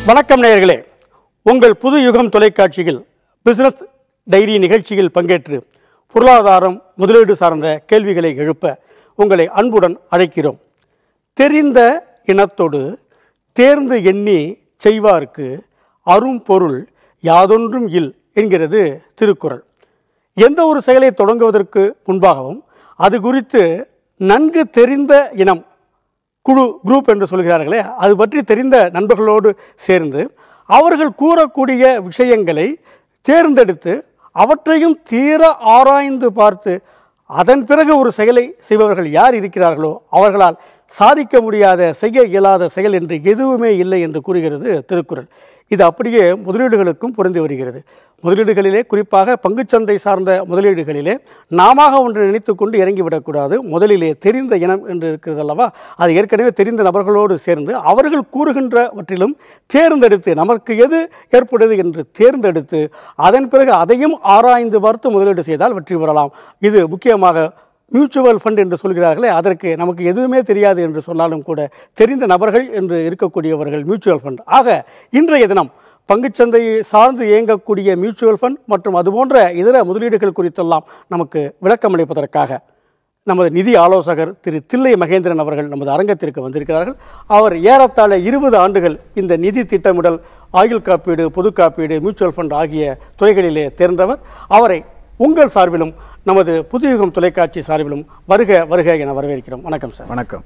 வணக்கம் நேயர்களே உங்கள் புது யுகம் தொலைக்காட்சியில் பிசினஸ் டைரி நிகழ்ச்சியில் பங்கேற்று பொருளாதாரம் முதலீடு சார்ந்த கேள்விகளை எழுப்ப உங்களை அன்புடன் அழைக்கிறோம் தெரிந்த இனத்தோடு தேர்ந்து எண்ணி செய்வார்க்கு அரும்பொருள் யாதொன்றும் இல் என்கிறது திருக்குறள் எந்த ஒரு செயலை தொடங்குவதற்கு முன்பாகவும் அது குறித்து நன்கு தெரிந்த இனம் குழு குரூப் என்று சொல்கிறார்களே அது பற்றி தெரிந்த நண்பர்களோடு சேர்ந்து அவர்கள் கூறக்கூடிய விஷயங்களை தேர்ந்தெடுத்து அவற்றையும் தீர ஆராய்ந்து பார்த்து அதன் பிறகு ஒரு செயலை செய்பவர்கள் யார் இருக்கிறார்களோ அவர்களால் சாதிக்க முடியாத செய்ய இயலாத செயல் என்று எதுவுமே இல்லை என்று கூறுகிறது திருக்குறள் இது அப்படியே முதலீடுகளுக்கும் பொருந்தி வருகிறது முதலீடுகளிலே குறிப்பாக பங்குச்சந்தை சார்ந்த முதலீடுகளிலே நாம ஒன்று நினைத்து கொண்டு இறங்கிவிடக்கூடாது முதலிலே தெரிந்த இனம் என்று இருக்கிறது அல்லவா அது ஏற்கனவே தெரிந்த நபர்களோடு சேர்ந்து அவர்கள் கூறுகின்றவற்றிலும் தேர்ந்தெடுத்து நமக்கு எது ஏற்படுது என்று தேர்ந்தெடுத்து அதன் பிறகு அதையும் ஆராய்ந்து பார்த்து முதலீடு செய்தால் வெற்றி பெறலாம் இது முக்கியமாக மியூச்சுவல் ஃபண்ட் என்று சொல்கிறார்களே அதற்கு நமக்கு எதுவுமே தெரியாது என்று சொன்னாலும் கூட தெரிந்த நபர்கள் என்று இருக்கக்கூடியவர்கள் மியூச்சுவல் ஃபண்ட் ஆக இன்றைய தினம் பங்குச்சந்தையை சார்ந்து இயங்கக்கூடிய மியூச்சுவல் ஃபண்ட் மற்றும் அதுபோன்ற இதர முதலீடுகள் குறித்தெல்லாம் நமக்கு விளக்கம் அளிப்பதற்காக நமது நிதி ஆலோசகர் திரு தில்லை மகேந்திரன் அவர்கள் நமது அரங்கத்திற்கு வந்திருக்கிறார்கள் அவர் ஏறத்தாழ இருபது ஆண்டுகள் இந்த நிதி திட்டமிடல் ஆயுள் காப்பீடு பொது காப்பீடு மியூச்சுவல் ஃபண்ட் ஆகிய துறைகளிலே தேர்ந்தவர் அவரை உங்கள் சார்பிலும் நமது புதுயுகம் தொலைக்காட்சி சார்பிலும் வருக வருக என வரவேற்கிறோம் வணக்கம் சார் வணக்கம்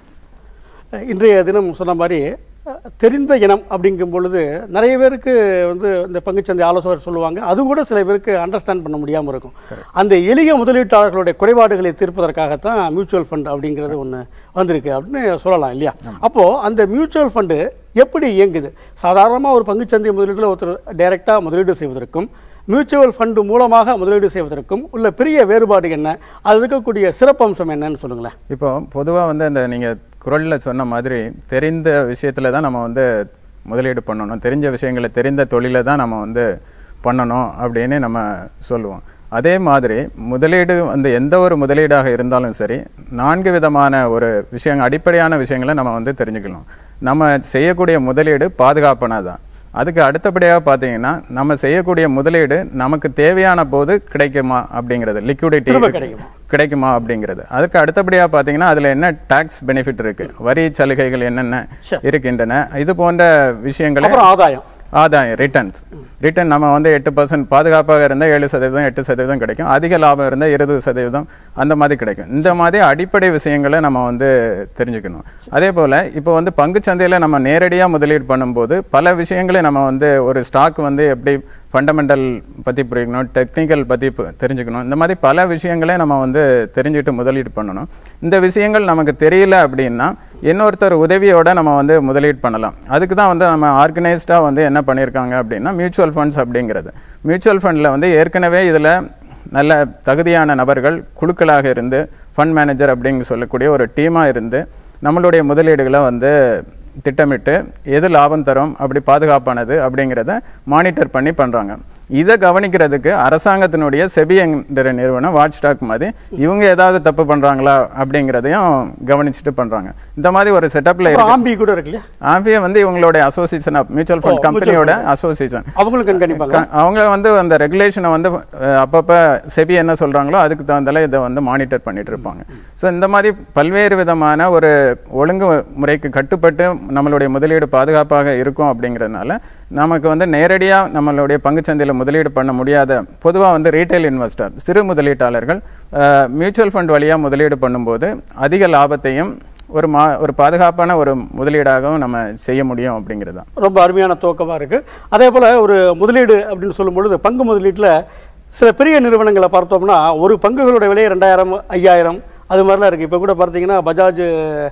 இன்றைய தினம் சொன்ன மாதிரி அஹ், தெரிந்த இனம் அப்படிங்கும் பொழுது நிறைய பேருக்கு வந்து இந்த பங்குச்சந்தை ஆலோசகர் சொல்லுவாங்க அது கூட சில பேருக்கு அண்டர்ஸ்டாண்ட் பண்ண முடியாமல் இருக்கும் அந்த எளிய முதலீட்டாளர்களுடைய குறைபாடுகளை தீர்ப்பதற்காகத்தான் மியூச்சுவல் ஃபண்ட் அப்படிங்கிறது ஒன்று வந்திருக்கு அப்படின்னு சொல்லலாம் இல்லையா அப்போ அந்த மியூச்சுவல் ஃபண்டு எப்படி இயங்குது சாதாரணமாக ஒரு பங்குச்சந்தை முதலீடுல ஒருத்தர் டைரெக்டாக முதலீடு செய்வதற்கும் மியூச்சுவல் ஃபண்டு மூலமாக முதலீடு செய்வதற்கும் உள்ள பெரிய வேறுபாடு என்ன அது இருக்கக்கூடிய சிறப்பம்சம் என்னன்னு சொல்லுங்களேன் இப்போ பொதுவாக வந்து இந்த நீங்கள் குரலில் சொன்ன மாதிரி தெரிந்த விஷயத்தில் தான் நம்ம வந்து முதலீடு பண்ணணும் தெரிஞ்ச விஷயங்களை தெரிந்த தொழிலை தான் நம்ம வந்து பண்ணணும் அப்படின்னு நம்ம சொல்லுவோம் அதே மாதிரி முதலீடு வந்து எந்த ஒரு முதலீடாக இருந்தாலும் சரி நான்கு விதமான ஒரு விஷயங்கள் அடிப்படையான விஷயங்களை நம்ம வந்து தெரிஞ்சுக்கணும் நம்ம செய்யக்கூடிய முதலீடு பாதுகாப்பானதான் அதுக்கு அடுத்தபடியாக பார்த்தீங்கன்னா நம்ம செய்யக்கூடிய முதலீடு நமக்கு தேவையான போது கிடைக்குமா அப்படிங்கிறது லிக்விடிட்டி திரும்ப கிடைக்குமா? கிடைக்குமா அப்படிங்கிறது அதுக்கு அடுத்தபடியாக பார்த்தீங்கன்னா அதில் என்ன டாக்ஸ் பெனிஃபிட் இருக்கு வரி சலுகைகள் என்னென்ன சரி. இருக்கின்றன இது போன்ற விஷயங்களை அப்புறம் ஆதாயம் ஆதாயம் ரிட்டர்ன்ஸ் ரிட்டர்ன் நம்ம வந்து எட்டு பர்சன்ட் பாதுகாப்பாக இருந்தால் ஏழு சதவீதம் எட்டு சதவீதம் கிடைக்கும் அதிக லாபம் இருந்தால் இருபது சதவீதம் அந்த மாதிரி கிடைக்கும் இந்த மாதிரி அடிப்படை விஷயங்களை நம்ம வந்து தெரிஞ்சுக்கணும் அதே போல் இப்போ வந்து பங்குச்சந்தையில் நம்ம நேரடியாக முதலீடு பண்ணும்போது பல விஷயங்களை நம்ம வந்து ஒரு ஸ்டாக் வந்து எப்படி ஃபண்டமெண்டல் பற்றி புரியணும் டெக்னிக்கல் பற்றி பு- தெரிஞ்சுக்கணும் இந்த மாதிரி பல விஷயங்களை நம்ம வந்து தெரிஞ்சுட்டு முதலீடு பண்ணணும் இந்த விஷயங்கள் நமக்கு தெரியல அப்படின்னா இன்னொருத்தர் உதவியோட நம்ம வந்து முதலீடு பண்ணலாம் அதுக்கு தான் வந்து நம்ம ஆர்கனைஸ்டாக வந்து என்ன பண்ணியிருக்காங்க அப்படின்னா மியூச்சுவல் ஃபண்ட்ஸ் அப்படிங்கிறது மியூச்சுவல் ஃபண்டில் வந்து ஏற்கனவே இதில் நல்ல தகுதியான நபர்கள் குழுக்களாக இருந்து ஃபண்ட் மேனேஜர் அப்படிங்க சொல்லக்கூடிய ஒரு டீமாக இருந்து நம்மளுடைய முதலீடுகளை வந்து திட்டமிட்டு எது லாபம் தரும் அப்படி பாதுகாப்பானது அப்படிங்கிறத மானிட்டர் பண்ணி பண்ணுறாங்க இதை கவனிக்கிறதுக்கு அரசாங்கத்தினுடைய செபி என்கிற நிறுவனம் வாட்ச் ஸ்டாக் மாதிரி இவங்க ஏதாவது தப்பு பண்ணுறாங்களா அப்படிங்கிறதையும் கவனிச்சுட்டு பண்ணுறாங்க இந்த மாதிரி ஒரு செட்டப்பில் அப்புறம் இருக்கு ஆம்பி கூட இருக்கு இல்லையா ஆம்பியா வந்து இவங்களுடைய association of mutual oh, fund mutual கம்பெனியோட அசோசியேஷன் அவங்களும் கண்காணிப்பாங்க க- அவங்க வந்து அந்த ரெகுலேஷனை வந்து அஹ், அப்பப்ப செபி என்ன சொல்றாங்களோ அதுக்கு தகுந்தால இதை வந்து மானிட்டர் பண்ணிட்டு இருப்பாங்க ஸோ இந்த மாதிரி பல்வேறு விதமான ஒரு ஒழுங்கு முறைக்கு கட்டுப்பட்டு நம்மளுடைய முதலீடு பாதுகாப்பாக இருக்கும் அப்படிங்கிறதுனால நமக்கு வந்து நேரடியாக நம்மளுடைய பங்குச்சந்தையில் முதலீடு பண்ண முடியாத பொதுவாக வந்து ரீட்டைல் இன்வெஸ்டர் சிறு முதலீட்டாளர்கள் மியூச்சுவல் ஃபண்ட் வழியாக முதலீடு பண்ணும்போது அதிக லாபத்தையும் ஒரு மா ஒரு பாதுகாப்பான ஒரு முதலீடாகவும் நம்ம செய்ய முடியும் அப்படிங்கிறது தான் ரொம்ப அருமையான துவக்கமாக இருக்குது அதே போல் ஒரு முதலீடு அப்படின்னு சொல்லும் பொழுது பங்கு முதலீட்டில் சில பெரிய நிறுவனங்களை பார்த்தோம்னா ஒரு பங்குகளோட விலை ரெண்டாயிரம் ஐயாயிரம் அது மாதிரிலாம் இருக்குது இப்போ கூட பார்த்தீங்கன்னா பஜாஜ்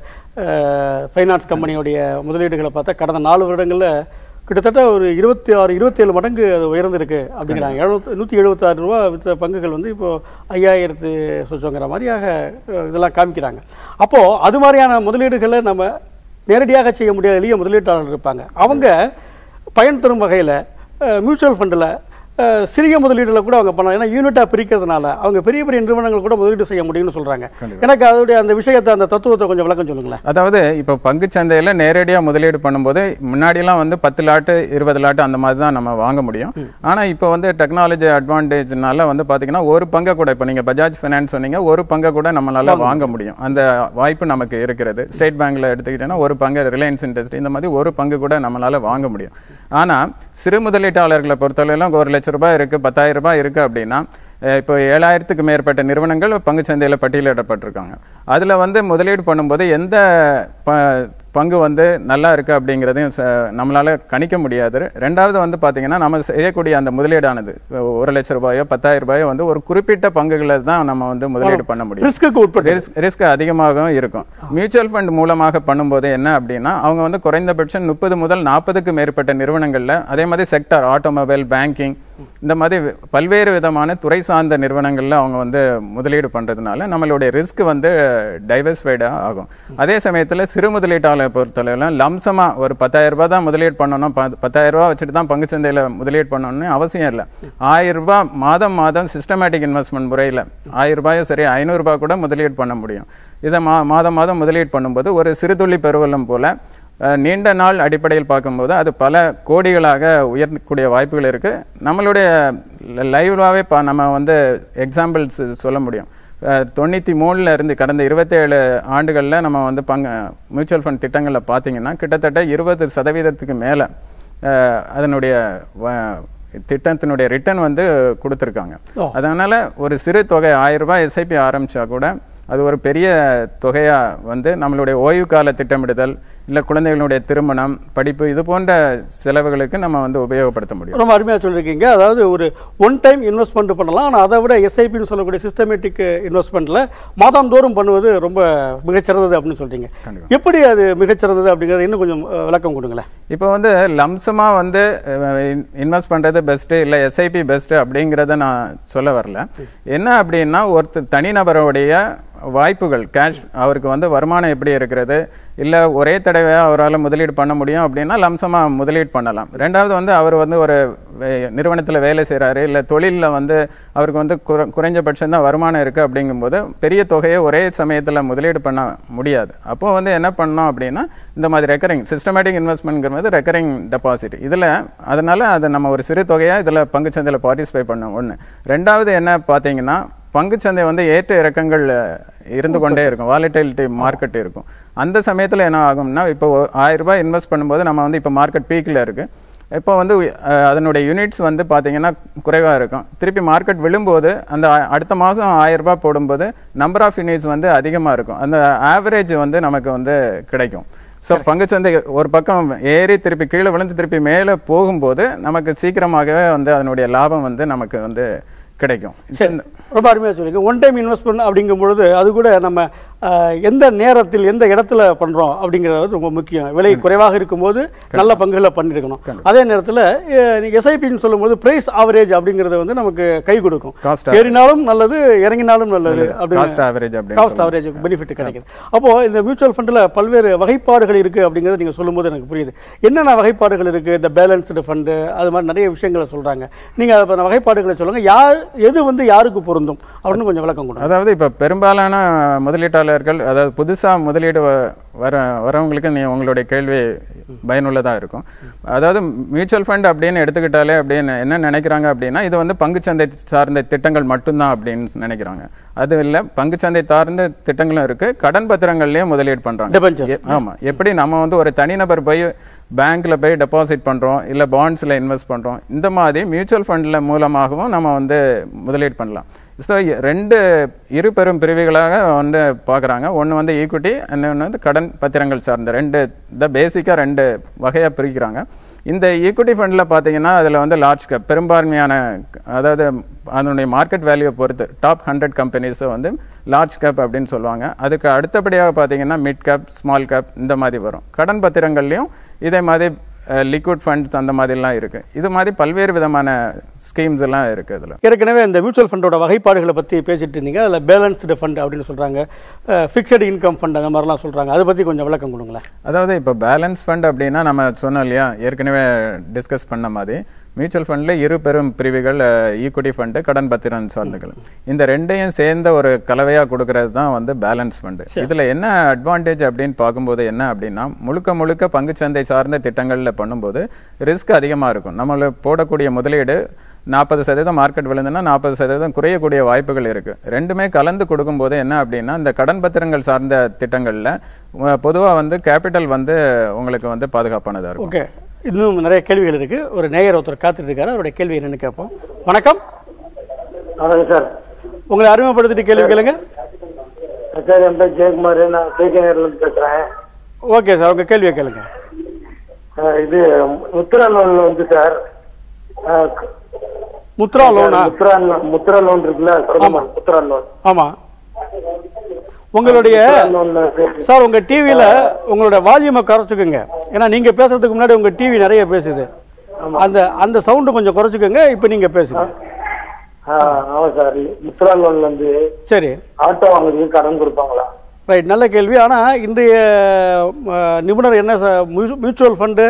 ஃபைனான்ஸ் கம்பெனியோடைய முதலீடுகளை பார்த்தா கடந்த நாலு வருடங்களில் கிட்டத்தட்ட ஒரு இருபத்தி ஆறு இருபத்தேழு மடங்கு அது உயர்ந்திருக்கு அப்படிங்கிறாங்க எழுநூத்தி நூற்றி எழுபத்தாறு ரூபா வித்த பங்குகள் வந்து இப்போ ஐயாயிரத்து சொச்சங்கிற மாதிரியாக அஹ், இதெல்லாம் காமிக்கிறாங்க அப்போது அது மாதிரியான முதலீடுகளை நம்ம நேரடியாக செய்ய முடியாத எளிய முதலீட்டாளர்கள் இருப்பாங்க அவங்க பயன் தரும் வகையில் மியூச்சுவல் ஃபண்டில் அஹ், சிறிய முதலீடுல கூட அவங்க பண்ணலாம் ஏன்னா யூனிட்டாக பிரிக்கிறதுனால அவங்க பெரிய பெரிய நிறுவனங்கள் கூட முதலீடு செய்ய முடியும்னு சொல்றாங்க எனக்கு அதோடைய அந்த விஷயத்தை அந்த தத்துவத்தை கொஞ்சம் விளக்கம் சொல்லுங்களேன் அதாவது இப்போ பங்குச் சந்தையில நேரடியா முதலீடு பண்ணும்போது முன்னாடிலாம் வந்து பத்து லாட்டு இருபது லாட்டு அந்த மாதிரி தான் நம்ம வாங்க முடியும் ஆனா இப்போ வந்து டெக்னாலஜி அட்வான்டேஜ்னால வந்து பாத்தீங்கன்னா ஒரு பங்கை கூட இப்போ நீங்க பஜாஜ் ஃபைனான்ஸ் சொன்னீங்க ஒரு பங்கை கூட நம்மளால வாங்க முடியும் அந்த வாய்ப்பு நமக்கு இருக்கிறது ஸ்டேட் பேங்க்ல எடுத்துக்கிட்டோன்னா ஒரு பங்கு ரிலையன்ஸ் இண்டஸ்ட்ரி இந்த மாதிரி ஒரு பங்கு கூட நம்மளால வாங்க முடியும் ஆனா சிறு முதலீட்டாளர்களை பொறுத்தவரையிலும் ஒரு லட்ச ரூபாய் இருக்கு பத்தாயிரம் ரூபாய் இருக்கு அப்படின்னா அஹ் இப்போ ஏழாயிரத்துக்கு மேற்பட்ட நிறுவனங்கள் பங்குச்சந்தையில் பட்டியலிடப்பட்டிருக்காங்க அதில் வந்து முதலீடு பண்ணும்போது எந்த ப பங்கு வந்து நல்லா இருக்கு அப்படிங்கிறதையும் ச- நம்மளால கணிக்க முடியாது ரெண்டாவது வந்து பார்த்தீங்கன்னா நம்ம செய்யக்கூடிய அந்த முதலீடானது ஒரு லட்ச ரூபாயோ பத்தாயிரம் ரூபாயோ வந்து ஒரு குறிப்பிட்ட பங்குகளை தான் நம்ம வந்து முதலீடு பண்ண முடியும் ரிஸ்க்கு உட்பட்டு ரிஸ்க் ரிஸ்க் அதிகமாகவும் இருக்கும் மியூச்சுவல் ஃபண்ட் மூலமாக பண்ணும்போது என்ன அப்படின்னா அவங்க வந்து குறைந்தபட்சம் முப்பது முதல் நாற்பதுக்கு மேற்பட்ட நிறுவனங்கள்ல அதே மாதிரி செக்டார் ஆட்டோமொபைல் பேங்கிங் இந்த மாதிரி வி- பல்வேறு விதமான துறை சார்ந்த நிறுவனங்கள்ல அவங்க வந்து முதலீடு பண்றதுனால நம்மளுடைய ரிஸ்க் வந்து டைவர்ஸ்ஃபைடா ஆகும் அதே சமயத்துல சிறு முதலீட்டாளரை பொறுத்தளவுல லம்சமா ஒரு பத்தாயிரம் ரூபாய் தான் முதலீடு பண்ணணும் ப- பத்தாயிரம் ரூபாய் வச்சுட்டு தான் பங்குச்சந்தையில முதலீடு பண்ணணும்னு அவசியம் இல்லை ஆயிரம் ரூபாய் மாதம் மாதம் சிஸ்டமேட்டிக் இன்வெஸ்ட்மெண்ட் முறையில் ஆயிரம் ரூபாயோ சரி ஐநூறு ரூபாய் கூட முதலீடு பண்ண முடியும் இதை மா மாதம் மாதம் முதலீடு பண்ணும்போது ஒரு சிறுதுளி பெருவெள்ளம் போல அஹ், நீண்ட நாள் அடிப்படையில் பார்க்கும்போது அது பல கோடிகளாக உயர்த்தக்கூடிய வாய்ப்புகள் இருக்கு நம்மளுடைய லைவாகவே பா நம்ம வந்து எக்ஸாம்பிள்ஸ் சொல்ல முடியும் அஹ், தொண்ணூத்தி மூணுல இருந்து கடந்த இருபத்தேழு ஆண்டுகள்ல நம்ம வந்து பங்கு மியூச்சுவல் ஃபண்ட் திட்டங்களில் பார்த்தீங்கன்னா கிட்டத்தட்ட இருபது சதவீதத்துக்கு மேல அஹ், அதனுடைய வ- திட்டத்தினுடைய ரிட்டர்ன் வந்து கொடுத்துருக்காங்க ஓ. அதனால ஒரு சிறு தொகை ஆயிரம் ரூபாய் எஸ்ஐபி ஆரம்பிச்சா கூட அது ஒரு பெரிய தொகையா வந்து நம்மளுடைய ஓய்வு கால திட்டமிடுதல் இல்ல குழந்தைகளுடைய திருமணம் படிப்பு இது போன்ற செலவுகளுக்கு நம்ம வந்து உபயோகப்படுத்த முடியும் ரொம்ப அருமையாக சொல்லியிருக்கீங்க அதாவது ஒரு ஒன் டைம் இன்வெஸ்ட்மெண்ட் பண்ணலாம் ஆனால் அதை விட எஸ்ஐபின்னு சொல்லக்கூடிய சிஸ்டமேட்டிக் இன்வெஸ்ட்மெண்ட்டில் மாதந்தோறும் பண்ணுவது ரொம்ப மிகச்சிறந்தது அப்படின்னு சொல்றீங்க கண்டிப்பா. எப்படி அது மிகச்சிறந்தது அப்படிங்கிறது இன்னும் கொஞ்சம் அஹ், விளக்கம் கொடுங்களேன் இப்போ வந்து லம்சமா வந்து இன்வெஸ்ட் பண்றது பெஸ்ட் இல்ல எஸ்ஐபி பெஸ்ட் அப்படிங்கறத நான் சொல்ல வரல என்ன அப்படின்னா ஒருத்தர் தனிநபருடைய வாய்ப்புகள் கேஷ் அவருக்கு வந்து வருமானம் எப்படி இருக்கிறது இல்ல ஒரே தடவை அவரால் முதலீடு பண்ண முடியும் அப்படின்னா லம்சமா முதலீடு பண்ணலாம் ரெண்டாவது வந்து அவர் வந்து ஒரு வே- நிறுவனத்துல வேலை செய்றாரு இல்ல தொழில்ல வந்து அவருக்கு வந்து குற- குறைஞ்சபட்சம் தான் வருமானம் இருக்கு அப்படிங்கும்போது பெரிய தொகையை ஒரே சமயத்துல முதலீடு பண்ண முடியாது அப்போ வந்து என்ன பண்ணோம் அப்படின்னா இந்த மாதிரி ரெக்கரிங் சிஸ்டமேட்டிக் இன்வெஸ்ட்மெண்ட்ங்கிறது ரெக்கரிங் டெபாசிட் இதுல அதனால அது நம்ம ஒரு சிறு தொகையா இதுல பங்குச்சந்தையில பார்ட்டிசிபேட் பண்ணோம் ஒண்ணு ரெண்டாவது என்ன பாத்தீங்கன்னா பங்குச்சந்தை வந்து ஏற்ற இறக்கங்கள் அஹ், இருந்து கொண்டே இருக்கும் வாலிட்டிலிட்டி மார்க்கெட் இருக்கும் அந்த சமயத்துல என்ன ஆகும்னா இப்போ ஒ- ஆயிரம் ரூபாய் இன்வெஸ்ட் பண்ணும்போது நம்ம வந்து இப்போ மார்க்கெட் பீக்ல இருக்கு இப்போ வந்து அஹ், அதனுடைய யூனிட்ஸ் வந்து பார்த்தீங்கன்னா குறைவாக இருக்கும் திருப்பி மார்க்கெட் விழும்போது அந்த அ- அடுத்த மாதம் ஆயிரம் ரூபாய் போடும்போது நம்பர் ஆஃப் யூனிட்ஸ் வந்து அதிகமாக இருக்கும் அந்த ஆவரேஜ் வந்து நமக்கு வந்து கிடைக்கும் ஸோ பங்குச்சந்தை ஒரு பக்கம் ஏறி திருப்பி கீழே விழுந்து திருப்பி மேலே போகும்போது நமக்கு சீக்கிரமாகவே வந்து அதனுடைய லாபம் வந்து நமக்கு வந்து கிடைக்கும் சரி ரொம்ப அருமையாக சொல்லிங்க ஒன் டைம் இன்வெஸ்ட்மெண்ட் அப்படிங்கும் பொழுது அது கூட நம்ம அஹ், எந்த நேரத்தில் எந்த இடத்துல பண்றோம் அப்படிங்கிறது ரொம்ப முக்கியம் விலை குறைவாக இருக்கும்போது நல்ல பங்குகளை பண்ணியிருக்கணும் அதே நேரத்தில் எஸ்ஐபின்னு சொல்லும்போது பிரைஸ் ஆவரேஜ் அப்படிங்கிறது வந்து நமக்கு கை கொடுக்கும் காஸ்ட் ஏறினாலும் நல்லது இறங்கினாலும் நல்லது அப்படின்னு காஸ்ட் ஆவரேஜ் அப்படின்னு காஸ்ட் ஆவரேஜ் பெனிஃபிட் கிடைக்குது அப்போ இந்த மியூச்சுவல் ஃபண்டில் பல்வேறு வகைப்பாடுகள் இருக்கு அப்படிங்கிறத நீங்க சொல்லும்போது எனக்கு புரியுது என்னென்ன வகைப்பாடுகள் இருக்கு இந்த பேலன்ஸ்டு ஃபண்டு அது மாதிரி நிறைய விஷயங்களை சொல்றாங்க நீங்க அதை பத்தி வகைப்பாடுகளை சொல்லுங்க யார் எது வந்து யாருக்கு பொருந்தும் அப்படின்னு கொஞ்சம் விளக்கம் கொடுங்க அதாவது இப்போ பெரும்பாலான முதலீட்டாளர்கள் அதாவது புதுசாக முதலீடு வ- வர வரவங்களுக்கு நீ உங்களுடைய கேள்வி பயனுள்ளதாக இருக்கும் அதாவது மியூச்சுவல் ஃபண்ட் அப்படின்னு எடுத்துக்கிட்டாலே அப்படின்னு என்ன நினைக்கிறாங்க அப்படின்னா இது வந்து பங்குச்சந்தை சார்ந்த திட்டங்கள் மட்டும்தான் அப்படின்னு நினைக்கிறாங்க அது இல்லை பங்குச்சந்தை சார்ந்த திட்டங்களும் இருக்கு கடன் பத்திரங்கள்லயும் முதலீடு பண்றாங்க Debentures. எ- ஆமா எப்படி நம்ம வந்து ஒரு தனிநபர் போய் பேங்க்ல போய் டெபாசிட் பண்றோம் இல்ல பாண்ட்ஸ்ல இன்வெஸ்ட் பண்றோம் இந்த மாதிரி மியூச்சுவல் ஃபண்ட்ல மூலமாகவும் நம்ம வந்து முதலீடு பண்ணலாம் ஸோ ரெண்டு இரு பெரும் பிரிவுகளாக வந்து பார்க்குறாங்க ஒன்று வந்து ஈக்விட்டி இன்னொன்று வந்து கடன் பத்திரங்கள் சார்ந்த ரெண்டு இந்த பேசிக்காக ரெண்டு வகையாக பிரிக்கிறாங்க இந்த ஈக்விட்டி ஃபண்டில் பார்த்தீங்கன்னா அதில் வந்து லார்ஜ் கேப் பெரும்பான்மையான அதாவது அதனுடைய மார்க்கெட் வேல்யூவை பொறுத்து டாப் ஹண்ட்ரட் கம்பெனிஸை வந்து லார்ஜ் கேப் அப்படின்னு சொல்லுவாங்க அதுக்கு அடுத்தபடியாக பார்த்தீங்கன்னா மிட் கேப் ஸ்மால் கேப் இந்த மாதிரி வரும் கடன் பத்திரங்கள்லையும் இதே மாதிரி லிக்விட் ஃபண்ட்ஸ் அந்த மாதிரிலாம் இருக்கு இது மாதிரி பல்வேறு விதமான ஸ்கீம்ஸ் எல்லாம் இருக்கு இதில் ஏற்கனவே இந்த மியூச்சுவல் ஃபண்டோட வகைப்பாடுகளை பற்றி பேசிட்டு இருந்தீங்க அதில் பேலன்ஸ்டு ஃபண்ட் அப்படின்னு சொல்றாங்க ஃபிக்ஸட் இன்கம் ஃபண்ட் அந்த மாதிரிலாம் சொல்றாங்க அதை பற்றி கொஞ்சம் விளக்கம் கொடுங்களேன் அதாவது இப்போ பேலன்ஸ் ஃபண்ட் அப்படின்னா நம்ம சொன்னோம் இல்லையா ஏற்கனவே டிஸ்கஸ் பண்ண மாதிரி மியூச்சுவல் ஃபண்டில் இரு பெரும் பிரிவுகள் ஈக்விட்டி ஃபண்டு கடன் பத்திரம் சார்ந்துகள் இந்த ரெண்டையும் சேர்ந்த ஒரு கலவையாக கொடுக்கறது தான் வந்து பேலன்ஸ் ஃபண்டு இதில் என்ன அட்வான்டேஜ் அப்படின்னு பார்க்கும்போது என்ன அப்படின்னா முழுக்க முழுக்க பங்குச்சந்தை சார்ந்த திட்டங்களில் பண்ணும்போது ரிஸ்க் அதிகமாக இருக்கும் நம்மள போடக்கூடிய முதலீடு நாற்பது சதவீதம் மார்க்கெட் விழுந்துன்னா நாற்பது சதவீதம் குறையக்கூடிய வாய்ப்புகள் இருக்கு ரெண்டுமே கலந்து கொடுக்கும்போது என்ன அப்படின்னா இந்த கடன் பத்திரங்கள் சார்ந்த திட்டங்களில் பொதுவாக வந்து கேபிட்டல் வந்து உங்களுக்கு வந்து பாதுகாப்பானதாக இருக்கும் ஓகே இன்னும் நிறைய கேள்விகள் இருக்கு ஒரு நேயர் ஒருத்தர் காத்துட்டு இருக்காரு அவருடைய கேள்வி என்னன்னு கேட்போம் வணக்கம் வணக்கம் சார் உங்களை அறிமுகப்படுத்திட்டு கேள்வி கேளுங்க சார் என் பேர் ஜெயக்குமார் நான் கேகேஆர்ல இருந்து பேசுறேன் ஓகே சார் உங்க கேள்வியை கேளுங்க அஹ் இது முத்ரா லோன்ல வந்து சார் அஹ் முத்ரா லோனா முத்ரா லோன் முத்ரா லோன் இருக்குல்ல சொல்லுமா முத்ரா லோன் ஆமா உங்களுடைய முத்ரா லோன்ல இருக்கு. சார் உங்க டிவியில உங்களோட வால்யூமை குறைச்சுக்கோங்க ஏன்னா நீங்க பேசுறதுக்கு முன்னாடி உங்க டிவி நிறைய பேசுது அந்த அந்த சவுண்டு கொஞ்சம் குறைச்சுக்கோங்க இப்போ நீங்க பேசுங்க அஹ் ஆமா சார் முத்ரா லோன்ல வந்து சரி ஆட்டோ வாங்குறதுக்கு கடன் கொடுப்பாங்களா ரைட் நல்ல கேள்வி ஆனால் இன்றைய அஹ், நிபுணர் என்ன ச- மியூ- மியூச்சுவல் ஃபண்டு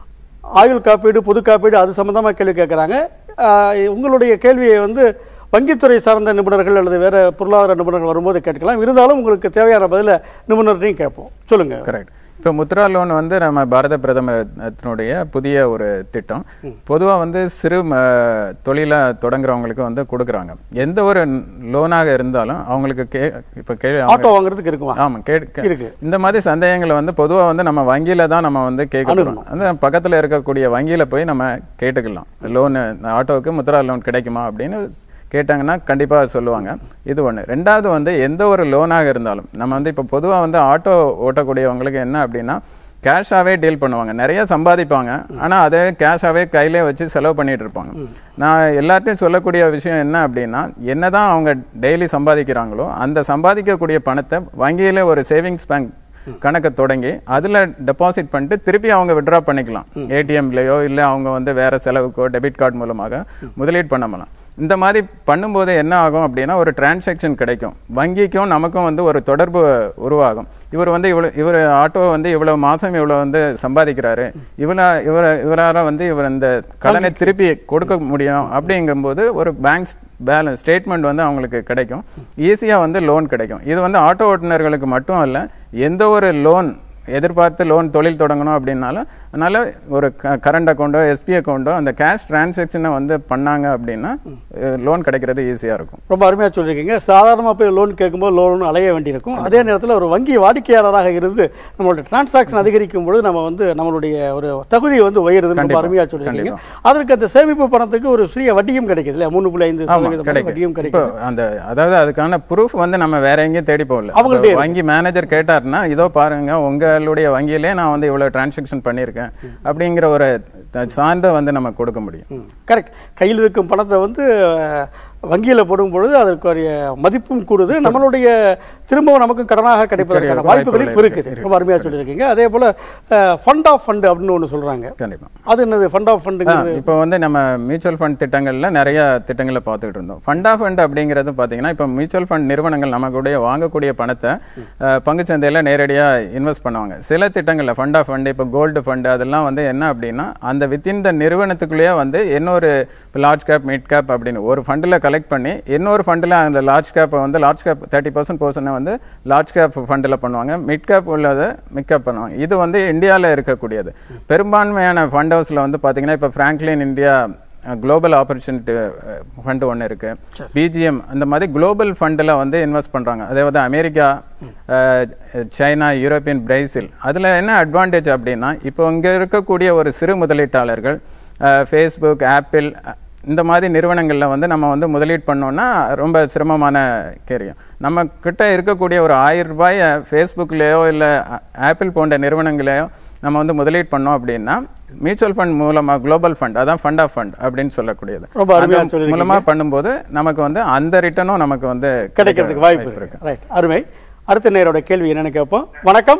ஆயுள் காப்பீடு பொது காப்பீடு அது சம்மந்தமாக கேள்வி கேட்குறாங்க உங்களுடைய கேள்வியை வந்து வங்கித்துறை சார்ந்த நிபுணர்கள் அல்லது வேற பொருளாதார நிபுணர்கள் வரும்போது கேட்கலாம் இருந்தாலும் உங்களுக்கு தேவையான பதில நிபுணர்டையும் கேட்போம் சொல்லுங்க கரெக்ட் இப்போ முத்ரா லோன் வந்து நம்ம பாரத பிரதமரத்தினுடைய புதிய ஒரு திட்டம் பொதுவாக வந்து சிறு ம, தொழிலை தொடங்குறவங்களுக்கு வந்து கொடுக்குறாங்க எந்த ஒரு லோனாக இருந்தாலும் அவங்களுக்கு கே இப்போ கே ஆட்டோ வாங்குறதுக்கு இருக்குமா ஆமாம் கேட்க இருக்கு. இந்த மாதிரி சந்தேகங்களை வந்து பொதுவாக வந்து நம்ம வங்கியில தான் நம்ம வந்து கேட்கணும் அந்த பக்கத்தில் இருக்கக்கூடிய வங்கியில போய் நம்ம கேட்டுக்கலாம் லோனு ஆட்டோவுக்கு முத்ரா லோன் கிடைக்குமா அப்படின்னு கேட்டாங்கன்னா கண்டிப்பாக சொல்லுவாங்க இது ஒன்று ரெண்டாவது வந்து எந்த ஒரு லோனாக இருந்தாலும் நம்ம வந்து இப்போ பொதுவாக வந்து ஆட்டோ ஓட்டக்கூடியவங்களுக்கு என்ன அப்படின்னா கேஷாகவே டீல் பண்ணுவாங்க நிறைய சம்பாதிப்பாங்க ஆனால் அதே கேஷாகவே கையிலே வச்சு செலவு பண்ணிட்டு இருப்பாங்க நான் எல்லார்ட்டையும் சொல்லக்கூடிய விஷயம் என்ன அப்படின்னா என்னதான் அவங்க டெய்லி சம்பாதிக்கிறாங்களோ அந்த சம்பாதிக்கக்கூடிய பணத்தை வங்கியில ஒரு சேவிங்ஸ் பேங்க் கணக்கை தொடங்கி அதில் டெபாசிட் பண்ணிட்டு திருப்பி அவங்க விட்ரா பண்ணிக்கலாம் ஏடிஎம்லையோ இல்லை அவங்க வந்து வேற செலவுக்கோ டெபிட் கார்டு மூலமாக முதலீடு பண்ணலாம் இந்த மாதிரி பண்ணும்போது என்ன ஆகும் அப்படின்னா ஒரு டிரான்சாக்ஷன் கிடைக்கும் வங்கிக்கும் நமக்கும் வந்து ஒரு தொடர்பு உருவாகும் இவர் வந்து இவ்வளோ இவர் ஆட்டோ வந்து இவ்வளோ மாதம் இவ்வளோ வந்து சம்பாதிக்கிறாரு இவ்வளோ இவர் இவரால் வந்து இவர் இந்த கடனை திருப்பி கொடுக்க முடியும் அப்படிங்கும்போது ஒரு பேங்க் பேலன்ஸ் ஸ்டேட்மெண்ட் வந்து அவங்களுக்கு கிடைக்கும் ஈஸியாக வந்து லோன் கிடைக்கும் இது வந்து ஆட்டோ ஓட்டுநர்களுக்கு மட்டும் இல்லை எந்த ஒரு லோன் எதிர்பார்த்து லோன் தொழில் தொடங்கணும் அப்படின்னாலும் அதனால ஒரு கரண்ட் அக்கௌண்ட்டோ எஸ்பி அக்கௌண்ட்டோ அந்த கேஷ் டிரான்சாக்ஷனை வந்து பண்ணாங்க அப்படின்னா லோன் கிடைக்கிறது ஈஸியாக இருக்கும் ரொம்ப அருமையாக சொல்லியிருக்கீங்க சாதாரணமாக போய் லோன் கேட்கும்போது லோன் அலைய வேண்டியிருக்கும் அதே நேரத்தில் ஒரு வங்கி வாடிக்கையாளராக இருந்து நம்மளோட டிரான்சாக்ஷன் அதிகரிக்கும் பொழுது நம்ம வந்து நம்மளுடைய ஒரு தகுதி வந்து உயருதுன்னு ரொம்ப கண்டிப்பா, அருமையாக சொல்லியிருக்கீங்க அதற்கு அந்த சேமிப்பு பணத்துக்கு ஒரு சிறிய வட்டியும் கிடைக்குது இல்லையா மூணு புள்ளி ஐந்து ஆமா சதவீதம் கிடைக்கும் வட்டியும் இப்போ கிடைக்குது அந்த அதாவது அதுக்கான ப்ரூஃப் வந்து நம்ம வேற எங்கேயும் தேடி போகல அவங்கள்ட்டயே இப்போ வங்கி மேனேஜர் கேட்டாருன்னா இதோ பாருங்க உங்களுடைய வங்கியிலே நான் வந்து இவ்வளவு டிரான்சாக்ஷன் பண்ணியிருக்கேன் அப்படிங்கிற ஒரு த- சான்றை வந்து நம்ம கொடுக்க முடியும் கரெக்ட் கையில் இருக்கும் பணத்தை வந்து அஹ், வங்கியில போடும் பொழுது அதற்குரிய மதிப்பும் கூடுது நம்மளுடைய திரும்பவும் நமக்கு கடனாக கிடைப்பதற்கான கிடைக்க வாய்ப்புகளும் வாய்ப்புகள் இருக்குது இருக்கு. ரொம்ப அருமையாக சொல்லியிருக்கீங்க அதே போல ஃபண்ட் ஆஃப் ஃபண்ட் அப்படின்னு ஒன்று சொல்றாங்க கண்டிப்பா அது என்னது ஃபண்ட் ஆஃப் ஃபண்டுங்கிறது இப்போ வந்து நம்ம மியூச்சுவல் ஃபண்ட் திட்டங்கள்ல நிறைய திட்டங்களை பார்த்துக்கிட்டு இருந்தோம் ஃபண்ட் ஆஃப் ஃபண்ட் அப்படிங்கிறது பார்த்தீங்கன்னா இப்போ மியூச்சுவல் ஃபண்ட் நிறுவனங்கள் நமக்குடைய வாங்கக்கூடிய பணத்தை அஹ், பங்குச்சந்தையில நேரடியா இன்வெஸ்ட் பண்ணுவாங்க சில திட்டங்கள்ல ஃபண்ட் ஆஃப் ஃபண்ட் இப்போ கோல்டு ஃபண்ட் அதெல்லாம் வந்து என்ன அப்படின்னா அந்த வித்தின் த நிறுவனத்துக்குள்ளேயே வந்து இன்னொரு லார்ஜ் கேப் மிட் கேப் அப்படின்னு ஒரு ஃபண்டில் கலெக்ட் பண்ணி இன்னொரு ஃபண்டில் அந்த லார்ஜ் கேப்பை வந்து லார்ஜ் கேப் தேர்ட்டி பர்சன்ட் போர்ஷனை வந்து லார்ஜ் கேப் ஃபண்டில் பண்ணுவாங்க மிட் கேப் உள்ளதை மிட் கேப் பண்ணுவாங்க இது வந்து இந்தியாவில் இருக்கக்கூடியது பெரும்பான்மையான ஃபண்ட் ஹவுஸில் வந்து பார்த்தீங்கன்னா இப்போ Franklin India global opportunity fund ஒன்று இருக்கு பிஜிஎம் அந்த மாதிரி குளோபல் ஃபண்டில் வந்து இன்வெஸ்ட் பண்ணுறாங்க அதே வந்து அமெரிக்கா அஹ், சைனா யூரோப்பியன் பிரேசில் அதில் என்ன அட்வான்டேஜ் அப்படின்னா இப்போ இங்கே இருக்கக்கூடிய ஒரு சிறு முதலீட்டாளர்கள் ஃபேஸ்புக் ஆப்பிள் இந்த மாதிரி நிறுவனங்களில் வந்து நம்ம வந்து முதலீடு பண்ணோம்னா ரொம்ப சிரமமான காரியம் நம்ம கிட்ட இருக்கக்கூடிய ஒரு ஆயிரம் ரூபாய் ஃபேஸ்புக்லேயோ இல்லை ஆப்பிள் போன்ற நிறுவனங்களையோ நம்ம வந்து முதலீடு பண்ணோம் அப்படின்னா மியூச்சுவல் ஃபண்ட் மூலமா குளோபல் ஃபண்ட் அதான் ஃபண்ட் ஆஃப் ஃபண்ட் அப்படின்னு சொல்லக்கூடியது ரொம்ப அருமையா அந்த சொல்லியிருக்கீங்க. மூலமா பண்ணும்போது நமக்கு வந்து அந்த ரிட்டர்னும் நமக்கு வந்து கிடைக்கிறதுக்கு வாய்ப்பு இருக்கு ரைட் அருமை அடுத்த நேரோட கேள்வி என்னன்னு கேட்போம் வணக்கம்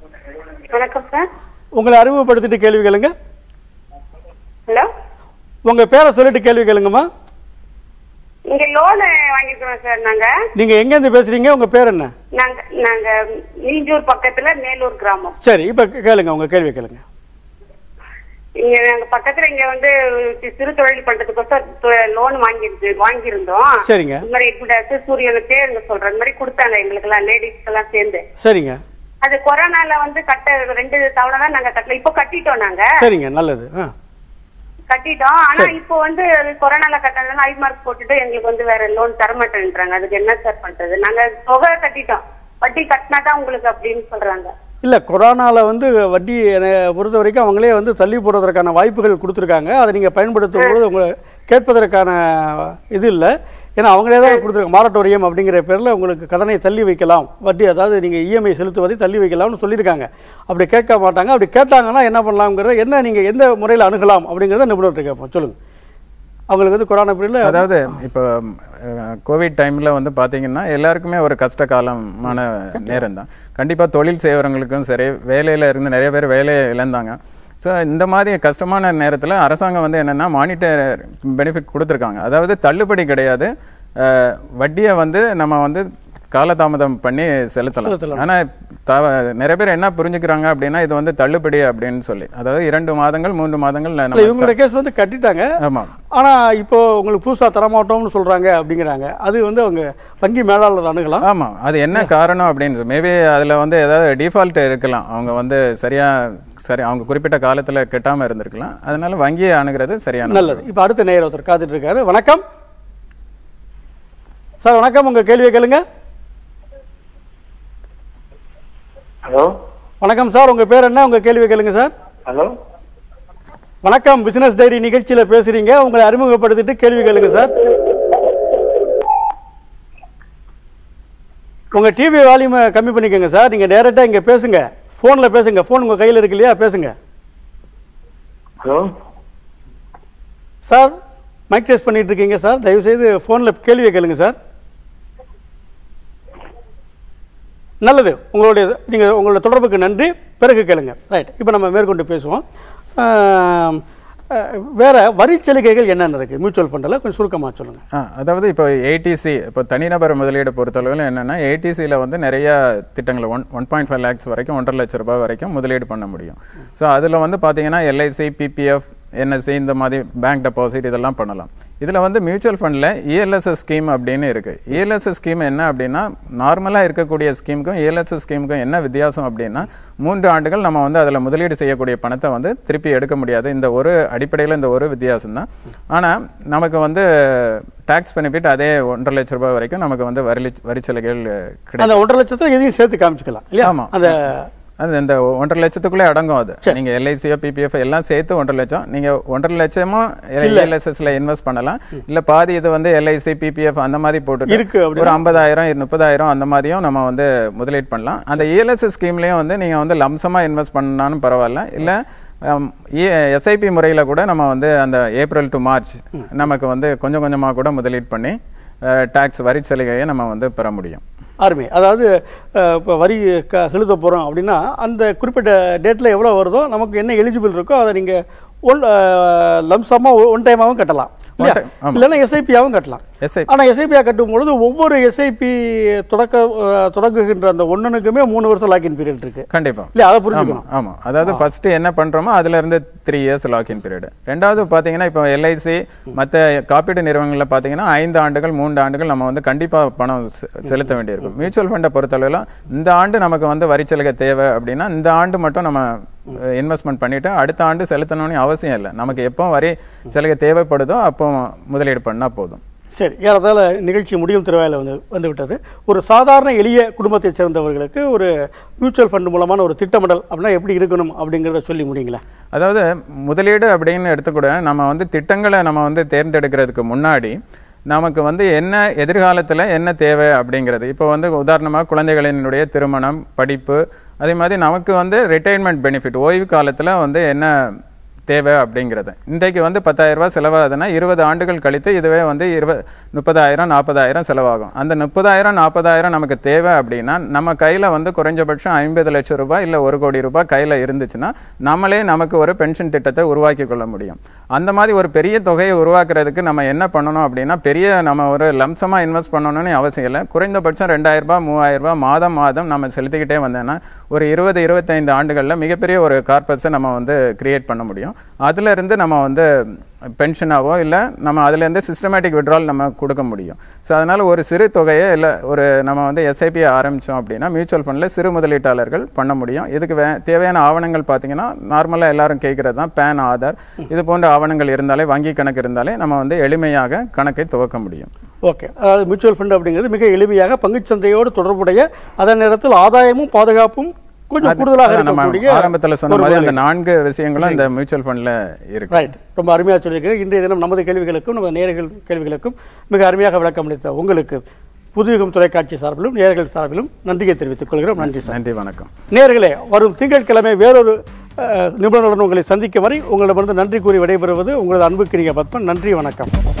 வணக்கம் சார் உங்களை அறிமுகப்படுத்திட்டு கேள்வி கேளுங்க ஹலோ உங்க பேரை சொல்லிட்டு கேள்வி கேளுங்கம்மா இங்க லோன் வாங்கிக்கிறோம் சார் நாங்க நீங்க எங்க இருந்து பேசுறீங்க உங்க பேர் என்ன நாங்க நாங்க மீஞ்சூர் பக்கத்துல மேலூர் கிராமம் சரி இப்ப கேளுங்க உங்க கேள்வி கேளுங்க இங்க நாங்க பக்கத்துல இங்க வந்து சி- சிறு தொழில் பண்றதுக்கோசம் லோன் வாங்கியிருக்கு வாங்கியிருந்தோம் சரிங்க இந்த மாதிரி கூட சூரியனுக்கு இங்க சொல்ற மாதிரி கொடுத்தாங்க எங்களுக்கு எல்லாம் லேடிஸ்க்கு எல்லாம் சேர்ந்து சரிங்க அது கொரோனால வந்து கட்ட ரெண்டு தவணை தான் நாங்க கட்டல இப்போ கட்டிட்டோம் நாங்க சரிங்க நல்லது ஆ கட்டிட்டோம் ஆனா இப்போ வந்து அது கொரோனால கட்டினதுனால ஐ மார்க் போட்டுட்டு எங்களுக்கு வந்து வேற லோன் தர மாட்டேன்றாங்க அதுக்கு என்ன சார் பண்றது நாங்க தொகை கட்டிட்டோம் வட்டி கட்டினா தான் உங்களுக்கு அப்படின்னு சொல்றாங்க இல்லை கொரோனாவில் வந்து வட்டி என்னை பொறுத்த வரைக்கும் அவங்களே வந்து தள்ளி போடுறதுக்கான வாய்ப்புகள் கொடுத்துருக்காங்க அதை நீங்கள் பயன்படுத்தும் பொழுது உங்களை கேட்பதற்கான இது இல்லை ஏன்னா அவங்களே தான் கொடுத்துருக்காங்க மாரட்டோரியம் அப்படிங்கிற பேரில் உங்களுக்கு கடனை தள்ளி வைக்கலாம் வட்டி அதாவது நீங்கள் இஎம்ஐ செலுத்துவதை தள்ளி வைக்கலாம்னு சொல்லியிருக்காங்க அப்படி கேட்க மாட்டாங்க அப்படி கேட்டாங்கன்னா என்ன பண்ணலாம்ங்கிறத என்ன நீங்கள் எந்த முறையில் அணுகலாம் அப்படிங்கிறத நிபுணர்கிட்ட கேட்போம் சொல்லுங்கள் அவங்களுக்கு வந்து கொரோனா பீரியடில் அதாவது இப்போ கோவிட் டைமில் வந்து பார்த்தீங்கன்னா எல்லாருக்குமே ஒரு கஷ்ட காலமான நேரம் தான் கண்டிப்பாக தொழில் செய்கிறவங்களுக்கும் சரி வேலையில் இருந்து நிறைய பேர் வேலையை இழந்தாங்க ஸோ இந்த மாதிரி கஷ்டமான நேரத்தில் அரசாங்கம் வந்து என்னென்னா மானிட்டர் பெனிஃபிட் கொடுத்துருக்காங்க அதாவது தள்ளுபடி கிடையாது அஹ், வட்டியை வந்து நம்ம வந்து காலதாமதம் பண்ணி செலுத்தலாம் செலுத்தலாம். ஆனால் தவ நிறைய பேர் என்ன புரிஞ்சுக்கிறாங்க அப்படின்னா இது வந்து தள்ளுபடி அப்படின்னு சொல்லி அதாவது இரண்டு மாதங்கள் மூன்று மாதங்கள் இல்லை நம்ம இவங்களோட கேஸ் வந்து கட்டிட்டாங்க ஆமாம் ஆனால் இப்போ உங்களுக்கு புதுசாக தரமாட்டோம்னு சொல்கிறாங்க அப்படிங்கிறாங்க அது வந்து அவங்க வங்கி மேலாளர் அணுகலாம் ஆமா அது என்ன காரணம் அப்படின்னு மேபி அதுல வந்து ஏதாவது டிஃபால்ட் இருக்கலாம் அவங்க வந்து சரியா சரி அவங்க குறிப்பிட்ட காலத்துல கெட்டாம இருந்திருக்கலாம் அதனால வங்கியை அணுகிறது சரியான நல்லது இப்போ அடுத்த நேயர் ஒருத்தர் காத்துட்டு இருக்காரு வணக்கம் சார் வணக்கம் உங்க கேள்வியை கேளுங்க ஹலோ வணக்கம் சார் உங்க பேர் என்ன உங்க கேள்வியை கேளுங்க சார் ஹலோ வணக்கம் பிசினஸ் டைரி நிகழ்ச்சியில பேசுறீங்க உங்களை அறிமுகப்படுத்திட்டு கேள்வி கேளுங்க சார் உங்க டிவி வால்யூமை கம்மி பண்ணிக்கோங்க சார் நீங்க டைரக்டா இங்க பேசுங்க போன்ல பேசுங்க போன் உங்க கையில இருக்கு இல்லையா பேசுங்க ஹலோ சார் மைக் டெஸ்ட் பண்ணிட்டு இருக்கீங்க சார் தயவு செய்து போன்ல கேள்வியை கேளுங்க சார் நல்லது உங்களுடைய நீங்க உங்களோட தொடர்புக்கு நன்றி பிறகு கேளுங்க ரைட் இப்போ நம்ம மேற்கொண்டு பேசுவோம் ஆம், அஹ், வேற வரி சலுகைகள் என்னென்ன இருக்கு மியூச்சுவல் ஃபண்டில் கொஞ்சம் சுருக்கமாக சொல்லுங்க ஆ, அதாவது இப்போ ஏடிசி இப்போ தனிநபர் முதலீடு பொறுத்தளவில் என்னன்னா ஏடிசியில் வந்து நிறைய திட்டங்கள் one one point five lakhs வரைக்கும் ஒன்றரை லட்ச ரூபாய் வரைக்கும் முதலீடு பண்ண முடியும் ஸோ அதில் வந்து பார்த்தீங்கன்னா எல்ஐசி பிபிஎஃப் என்எஸ்சி இந்த மாதிரி பேங்க் டெபாசிட் இதெல்லாம் பண்ணலாம் இதில் வந்து மியூச்சுவல் ஃபண்டில் இஎல்எஸ்எஸ் ஸ்கீம் அப்படின்னு இருக்குது இஎல்எஸ்எஸ் ஸ்கீம் என்ன அப்படின்னா நார்மலாக இருக்கக்கூடிய ஸ்கீமுக்கும் இஎல்எஸ்எஸ் ஸ்கீமுக்கும் என்ன வித்தியாசம் அப்படின்னா மூன்று ஆண்டுகள் நம்ம வந்து அதில் முதலீடு செய்யக்கூடிய பணத்தை வந்து திருப்பி எடுக்க முடியாது இந்த ஒரு அடிப்படையில் இந்த ஒரு வித்தியாசம் தான் ஆனால் நமக்கு வந்து டாக்ஸ் பெனிஃபிட் அதே ஒன்றரை லட்ச ரூபாய் வரைக்கும் நமக்கு வந்து வரி வரி சலுகைகள் கிடைக்கும் அந்த ஒன்றரை லட்சத்தில் எதையும் சேர்த்து காமிச்சுக்கலாம் இல்லையா ஆமா. அந்த அது இந்த ஒன்றரை லட்சத்துக்குள்ளே அடங்கும் அது நீங்க எல்ஐசியோ பிபிஎஃப் எல்லாம் சேர்த்து ஒன்றரை லட்சம் நீங்க ஒன்றரை லட்சமும் எல்எஸ்எஸ்ல இன்வெஸ்ட் பண்ணலாம் இல்ல பாதி இது வந்து எல்ஐசி பிபிஎஃப் அந்த மாதிரி போட்டு இருக்கு அப்படின்னா? ஒரு ஐம்பதாயிரம் முப்பதாயிரம் அந்த மாதிரியும் நம்ம வந்து முதலீடு பண்ணலாம் அந்த இஎல்எஸ்எஸ் ஸ்கீம்லயும் வந்து நீங்க வந்து லம்சமா இன்வெஸ்ட் பண்ணாலும் பரவாயில்ல இல்ல எஸ்ஐபி முறையில் கூட நம்ம வந்து அந்த ஏப்ரல் டு மார்ச் நமக்கு வந்து கொஞ்சம் கொஞ்சமாக கூட முதலீடு பண்ணி டாக்ஸ் வரி சலுகையை நம்ம வந்து பெற முடியும் அருமை அதாவது அஹ், இப்போ வரி க செலுத்த போகிறோம் அப்படின்னா அந்த குறிப்பிட்ட டேட்டில் எவ்வளோ வருதோ நமக்கு என்ன எலிஜிபிள் இருக்கோ அதை நீங்கள் ஒன் லம்சமாக ஒன் டைமாகவும் கட்டலாம் இல்லையா time, ஆமா. இல்லைன்னா எஸ்ஐபியாகவும் கட்டலாம் எஸ்ஐ ஆனால் எஸ்ஐபியாக கட்டும் பொழுது ஒவ்வொரு எஸ்ஐபி தொடக்க அஹ், தொடங்குகின்ற அந்த ஒன்றுனுக்குமே மூணு வருஷம் லாக்இன் பீரியட் இருக்கு கண்டிப்பா இல்லையா அதை ஆமா புரிஞ்சுக்கணும் ஆமா அதாவது ஃபர்ஸ்ட் என்ன பண்றோமோ அதுல இருந்து த்ரீ இயர்ஸ் லாக்இன் பீரியட் ரெண்டாவது பாத்தீங்கன்னா இப்போ எல்ஐசி மத்த காப்பீடு நிறுவனங்கள்ல பாத்தீங்கன்னா ஐந்து ஆண்டுகள் மூன்று ஆண்டுகள் நம்ம வந்து கண்டிப்பா பணம் செ- செலுத்த வேண்டியிருக்கும் மியூச்சுவல் ஃபண்டை பொறுத்தளவில் இந்த ஆண்டு நமக்கு வந்து வரிச்சலுகை தேவை அப்படின்னா இந்த ஆண்டு மட்டும் நம்ம இன்வெஸ்ட்மெண்ட் பண்ணிட்டு அடுத்த ஆண்டு செலுத்தணும்னு அவசியம் இல்லை நமக்கு எப்போ வரி சலுகை தேவைப்படுதோ அப்போ முதலீடு பண்ணா போதும் சரி ஏறத்தாழ நிகழ்ச்சி முடியும் திருவாயில் வந்து வந்து விட்டது ஒரு சாதாரண எளிய குடும்பத்தைச் சேர்ந்தவர்களுக்கு ஒரு மியூச்சுவல் ஃபண்ட் மூலமான ஒரு திட்டமிடல் அப்படின்னா எப்படி இருக்கணும் அப்படிங்கிறத சொல்லி முடியுங்களா அதாவது முதலீடு அப்படின்னு எடுத்துக்கூட நம்ம வந்து திட்டங்களை நம்ம வந்து தேர்ந்தெடுக்கிறதுக்கு முன்னாடி நமக்கு வந்து என்ன எதிர்காலத்தில் என்ன தேவை அப்படிங்கிறது இப்போ வந்து உதாரணமாக குழந்தைகளினுடைய திருமணம் படிப்பு அதே மாதிரி நமக்கு வந்து ரிட்டைர்மெண்ட் பெனிஃபிட் ஓய்வு காலத்தில் வந்து என்ன தேவை அப்படிங்கிறது இன்றைக்கு வந்து பத்தாயிரம் ரூபாய் செலவாகுதுன்னா இருபது ஆண்டுகள் கழித்து இதுவே வந்து இருபது முப்பதாயிரம் நாற்பதாயிரம் செலவாகும் அந்த முப்பதாயிரம் நாற்பதாயிரம் நமக்கு தேவை அப்படின்னா நம்ம கையில் வந்து குறைஞ்சபட்சம் ஐம்பது லட்சம் ரூபாய் இல்லை ஒரு கோடி ரூபாய் கையில் இருந்துச்சுன்னா நம்மளே நமக்கு ஒரு பென்ஷன் திட்டத்தை உருவாக்கி கொள்ள முடியும் அந்த மாதிரி ஒரு பெரிய தொகையை உருவாக்குறதுக்கு நம்ம என்ன பண்ணணும் அப்படின்னா பெரிய நம்ம ஒரு லம்சமாக இன்வெஸ்ட் பண்ணணும்னு அவசியம் இல்லை குறைந்தபட்சம் ரெண்டாயிரம் ரூபாய் மூவாயிரம் ரூபாய் மாதம் மாதம் நம்ம செலுத்திக்கிட்டே வந்தோன்னா ஒரு இருபது இருபத்தைந்து ஆண்டுகளில் மிகப்பெரிய ஒரு கார்பஸை நம்ம வந்து கிரியேட் பண்ண முடியும் அதுல இருந்து நம்ம வந்து பென்ஷனாவோ இல்லை நம்ம அதுலேருந்து சிஸ்டமேட்டிக் விட்ரால் நம்ம கொடுக்க முடியும் ஸோ அதனால் ஒரு சிறு தொகையை இல்லை ஒரு நம்ம வந்து எஸ்ஐபி ஆரம்பித்தோம் அப்படின்னா மியூச்சுவல் ஃபண்டில் சிறு முதலீட்டாளர்கள் பண்ண முடியும் இதுக்கு வே தேவையான ஆவணங்கள் பார்த்தீங்கன்னா நார்மலாக எல்லாரும் கேட்குறது தான் பேன் ஆதார் இது போன்ற ஆவணங்கள் இருந்தாலே வங்கி கணக்கு இருந்தாலே நம்ம வந்து எளிமையாக கணக்கை துவக்க முடியும் ஓகே அதாவது மியூச்சுவல் ஃபண்ட் அப்படிங்கிறது மிக எளிமையாக பங்குச் சந்தையோடு தொடர்புடைய அதே நேரத்தில் ஆதாயமும் பாதுகாப்பும் கொஞ்சம் கூடுதலாக அதான் நம்ம இருக்கக்கூடிய ஆரம்பத்தில் சொன்ன ஒரு மாதிரி முதலீடு. அந்த நான்கு விஷயங்களும் இந்த மியூச்சுவல் ஃபண்டில் இருக்கு ரைட் ரொம்ப அருமையாக சொல்லியிருக்கீங்க இன்றைய தினம் நமது கேள்விகளுக்கும் நமது நேயர்கள் கேள்விகளுக்கும் மிக அருமையாக விளக்கம் அளித்த உங்களுக்கு புதுயுகம் தொலைக்காட்சி சார்பிலும் நேயர்கள் சார்பிலும் நன்றியை தெரிவித்துக் கொள்கிறோம் நன்றி சார் நன்றி வணக்கம் நேயர்களே வரும் திங்கட்கிழமை வேறொரு அஹ், நிபுணருடன் உங்களை சந்திக்கும் வரை உங்களிடமிருந்து நன்றி கூறி விடைபெறுவது உங்களது அன்புக்கிரிய பத்மன் நன்றி வணக்கம்